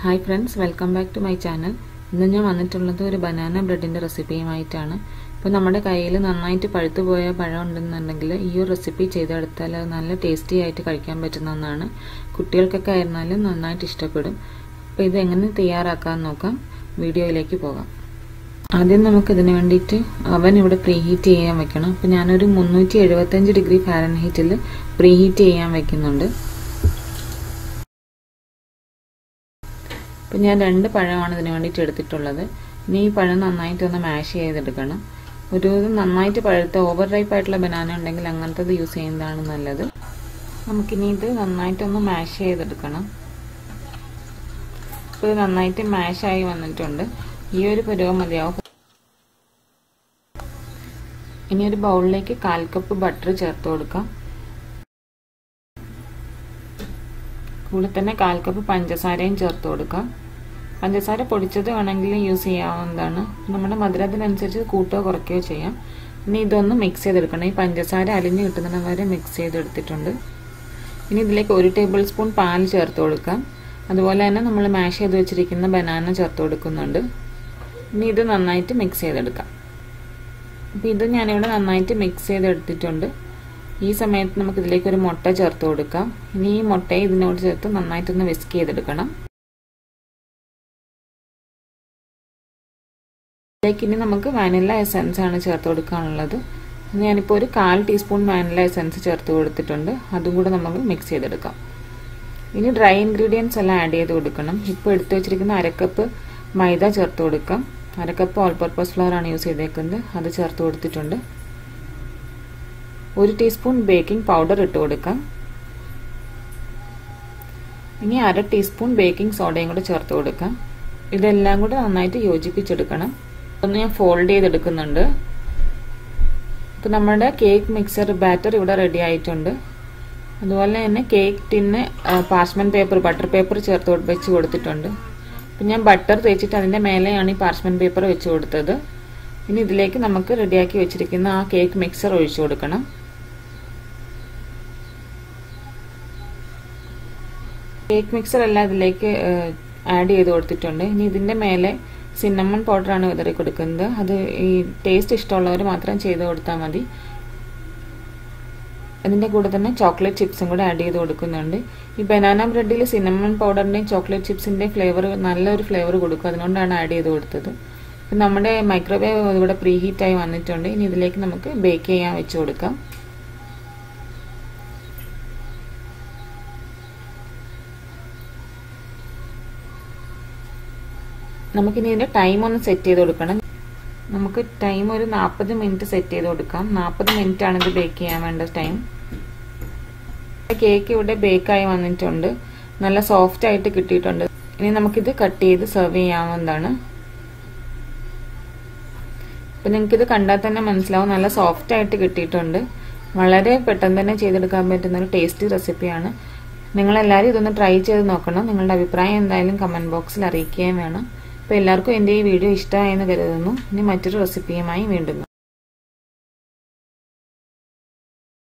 hi friends welcome back to my channel ഇന്ന് ഞാൻ വന്നിട്ടുള്ളത് ഒരു ബനാന ബ്രെഡിൻ്റെ റെസിപ്പിയുമായിട്ടാണ് ഇപ്പോൾ നമ്മുടെ കയ്യിൽ നന്നായിട്ട് പഴുത്തു പോയ പഴം ഉണ്ടെന്നുണ്ടെങ്കിൽ ഈ ഒരു റെസിപ്പി ചെയ്തെടുത്താൽ അത് നല്ല ടേസ്റ്റി ആയിട്ട് കഴിക്കാൻ പറ്റുന്ന ഒന്നാണ് കുട്ടികൾക്കൊക്കെ ആയിരുന്നാലും നന്നായിട്ട് ഇഷ്ടപ്പെടും അപ്പോൾ ഇത് എങ്ങനെ തയ്യാറാക്കാൻ നോക്കാം വീഡിയോയിലേക്ക് പോകാം ആദ്യം നമുക്ക് ഇതിന് വേണ്ടിയിട്ട് അവൻ ഇവിടെ പ്രീ ഹീറ്റ് ചെയ്യാൻ വെക്കണം അപ്പോൾ ഞാനൊരു മുന്നൂറ്റി എഴുപത്തഞ്ച് ഡിഗ്രി ഫാരൻഹീറ്റിൽ പ്രീ ഹീറ്റ് ചെയ്യാൻ വെക്കുന്നുണ്ട് ഇപ്പം ഞാൻ രണ്ട് പഴമാണ് ഇതിന് വേണ്ടിയിട്ട് എടുത്തിട്ടുള്ളത് ഇനി ഈ പഴം നന്നായിട്ട് ഒന്ന് മാഷ് ചെയ്തെടുക്കണം ഒരു നന്നായിട്ട് പഴുത്ത ഓവർ റൈപ്പ് ആയിട്ടുള്ള ബനാന ഉണ്ടെങ്കിൽ അങ്ങനത്തത് യൂസ് ചെയ്യുന്നതാണ് നല്ലത് നമുക്കിനി ഇത് നന്നായിട്ടൊന്ന് മാഷ് ചെയ്തെടുക്കണം ഇപ്പോൾ ഇത് നന്നായിട്ട് മാഷായി വന്നിട്ടുണ്ട് ഈ ഒരു പരുവം മതിയാവും ഇനി ഒരു ബൗളിലേക്ക് കാൽ കപ്പ് ബട്ടർ ചേർത്ത് കൊടുക്കാം കൂടെ തന്നെ കാൽ കപ്പ് പഞ്ചസാരയും ചേർത്ത് കൊടുക്കാം പഞ്ചസാര പൊടിച്ചത് വേണമെങ്കിൽ യൂസ് ചെയ്യാവുന്നതാണ് നമ്മുടെ മധുരത്തിനനുസരിച്ച് കൂട്ടുകയോ കുറയ്ക്കുകയോ ചെയ്യാം ഇനി ഇതൊന്ന് മിക്സ് ചെയ്തെടുക്കണം ഈ പഞ്ചസാര അലിഞ്ഞ് കിട്ടുന്ന വരെ മിക്സ് ചെയ്തെടുത്തിട്ടുണ്ട് ഇനി ഇതിലേക്ക് ഒരു ടേബിൾ സ്പൂൺ പാൽ ചേർത്ത് കൊടുക്കാം അതുപോലെ തന്നെ നമ്മൾ മാഷ് ചെയ്ത് വെച്ചിരിക്കുന്ന ബനാന ചേർത്ത് കൊടുക്കുന്നുണ്ട് ഇനി ഇത് നന്നായിട്ട് മിക്സ് ചെയ്തെടുക്കാം അപ്പോൾ ഇത് ഞാനിവിടെ നന്നായിട്ട് മിക്സ് ചെയ്തെടുത്തിട്ടുണ്ട് ഈ സമയത്ത് നമുക്ക് ഇതിലേക്ക് ഒരു മുട്ട ചേർത്ത് കൊടുക്കാം ഇനി ഈ മുട്ടയെ ഇതിനോട് ചേർത്ത് നന്നായിട്ടൊന്ന് വിസ്ക് ചെയ്തെടുക്കണം ഇതിലേക്ക് ഇനി നമുക്ക് വാനില എസൻസ് ആണ് ചേർത്ത് കൊടുക്കാനുള്ളത് ഞാനിപ്പോൾ ഒരു കാൽ ടീസ്പൂൺ വാനില എസൻസ് ചേർത്ത് കൊടുത്തിട്ടുണ്ട് അതും കൂടെ നമുക്ക് മിക്സ് ചെയ്തെടുക്കാം ഇനി ഡ്രൈ ഇൻഗ്രീഡിയൻസ് എല്ലാം ആഡ് ചെയ്ത് കൊടുക്കണം ഇപ്പോൾ എടുത്തു വെച്ചിരിക്കുന്ന അരക്കപ്പ് മൈദ ചേർത്ത് കൊടുക്കാം അരക്കപ്പ് ഓൾ പർപ്പസ് ഫ്ലവർ ആണ് യൂസ് ചെയ്തേക്കുന്നത് അത് ചേർത്ത് കൊടുത്തിട്ടുണ്ട് ഒരു ടീസ്പൂൺ ബേക്കിംഗ് പൗഡർ ഇട്ട് കൊടുക്കാം ഇനി അര ടീസ്പൂൺ ബേക്കിംഗ് സോഡയും കൂടെ ചേർത്ത് കൊടുക്കാം ഇതെല്ലാം കൂടെ നന്നായിട്ട് യോജിപ്പിച്ചെടുക്കണം ഒന്ന് ഞാൻ ഫോൾഡ് ചെയ്തെടുക്കുന്നുണ്ട് ഇപ്പം നമ്മുടെ കേക്ക് മിക്സർ ബാറ്റർ ഇവിടെ റെഡി ആയിട്ടുണ്ട് അതുപോലെ തന്നെ cake tin parchment paper butter paper ചേർത്ത് വെച്ച് കൊടുത്തിട്ടുണ്ട് അപ്പം ഞാൻ ബട്ടർ തേച്ചിട്ട് അതിൻ്റെ മേലെയാണ് ഈ പാർച്ച്മെന്റ് പേപ്പർ വെച്ച് കൊടുത്തത് ഇനി ഇതിലേക്ക് നമുക്ക് റെഡിയാക്കി വെച്ചിരിക്കുന്ന ആ കേക്ക് മിക്സർ ഒഴിച്ചു കൊടുക്കണം കേക്ക് മിക്സർ എല്ലാം ഇതിലേക്ക് ആഡ് ചെയ്ത് കൊടുത്തിട്ടുണ്ട് ഇനി ഇതിൻ്റെ മേലെ സിന്നമൺ പൗഡറാണ് വിതറി കൊടുക്കുന്നത് അത് ഈ ടേസ്റ്റ് ഇഷ്ടമുള്ളവർ മാത്രം ചെയ്ത് കൊടുത്താൽ മതി അതിൻ്റെ കൂടെ തന്നെ ചോക്ലേറ്റ് ചിപ്സും കൂടെ ആഡ് ചെയ്ത് കൊടുക്കുന്നുണ്ട് ഈ ബനാന ബ്രെഡിൽ സിന്നമൺ പൗഡറിൻ്റെയും ചോക്ലേറ്റ് ചിപ്സിൻ്റെയും ഫ്ലേവർ നല്ലൊരു ഫ്ലേവർ കൊടുക്കും അതുകൊണ്ടാണ് ആഡ് ചെയ്ത് കൊടുത്തത് ഇപ്പം നമ്മുടെ മൈക്രോവേവ് ഇവിടെ പ്രീ ഹീറ്റായി വന്നിട്ടുണ്ട് ഇനി ഇതിലേക്ക് നമുക്ക് ബേക്ക് ചെയ്യാൻ വെച്ച് കൊടുക്കാം നമുക്കിനി ഇതിൻ്റെ ടൈം ഒന്ന് സെറ്റ് ചെയ്ത് കൊടുക്കണം നമുക്ക് ടൈം ഒരു നാൽപ്പത് മിനിറ്റ് സെറ്റ് ചെയ്ത് കൊടുക്കാം നാൽപ്പത് മിനിറ്റ് ആണ് ഇത് ബേക്ക് ചെയ്യാൻ വേണ്ട ടൈം കേക്ക് ഇവിടെ ബേക്കായി വന്നിട്ടുണ്ട് നല്ല സോഫ്റ്റ് ആയിട്ട് കിട്ടിയിട്ടുണ്ട് ഇനി നമുക്കിത് കട്ട് ചെയ്ത് സെർവ് ചെയ്യാവുന്നതാണ് ഇപ്പം നിങ്ങൾക്കിത് കണ്ടാൽ തന്നെ മനസ്സിലാവും നല്ല സോഫ്റ്റ് ആയിട്ട് കിട്ടിയിട്ടുണ്ട് വളരെ പെട്ടെന്ന് തന്നെ ചെയ്തെടുക്കാൻ പറ്റുന്ന ഒരു ടേസ്റ്റി റെസിപ്പിയാണ് നിങ്ങളെല്ലാവരും ഇതൊന്ന് ട്രൈ ചെയ്ത് നോക്കണം നിങ്ങളുടെ അഭിപ്രായം എന്തായാലും കമൻറ്റ് ബോക്സിൽ അറിയിക്കുകയും വേണം അപ്പോൾ എല്ലാവർക്കും എൻ്റെ ഈ വീഡിയോ ഇഷ്ടമായെന്ന് കരുതുന്നു ഇനി മറ്റൊരു റെസിപ്പിയുമായി വീണ്ടും